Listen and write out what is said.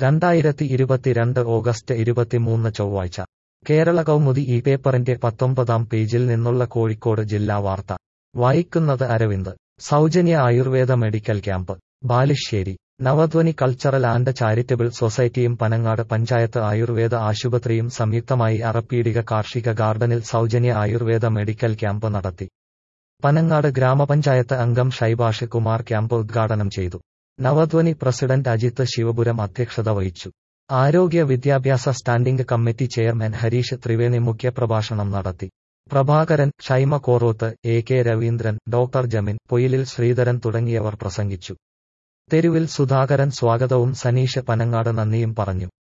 രണ്ടായിരത്തി ഇരുപത്തിരണ്ട് ഓഗസ്റ്റ് ഇരുപത്തിമൂന്ന് ചൊവ്വാഴ്ച കേരള കൗമുദി ഈ പേപ്പറിന്റെ പത്തൊമ്പതാം പേജിൽ നിന്നുള്ള കോഴിക്കോട് ജില്ലാ വാർത്ത വായിക്കുന്നത് അരവിന്ദ് സൗജന്യ Ayurveda medical camp Balussery Navadhwani cultural and charitable സൊസൈറ്റിയും പനങ്ങാട് പഞ്ചായത്ത് ആയുർവേദ ആശുപത്രിയും സംയുക്തമായി അറപ്പീടിക കാർഷിക ഗാർഡനിൽ സൗജന്യ ആയുർവേദ മെഡിക്കൽ ക്യാമ്പ് നടത്തി പനങ്ങാട് ഗ്രാമപഞ്ചായത്ത് അംഗം ഷൈബാഷ് കുമാർ ക്യാമ്പ് ഉദ്ഘാടനം ചെയ്തു നവധ്വനി പ്രസിഡന്റ് അജിത്ത് ശിവപുരം അധ്യക്ഷത വഹിച്ചു ആരോഗ്യ വിദ്യാഭ്യാസ standing committee chairman Harish Triveni മുഖ്യപ്രഭാഷണം നടത്തി Prabhakaran Shaima Koroth A K Raveendran doctor Jamin Poyilil Sreedharan തുടങ്ങിയവർ പ്രസംഗിച്ചു തെരുവിൽ സുധാകരൻ സ്വാഗതവും സനീഷ് പനങ്ങാട് നന്ദിയും പറഞ്ഞു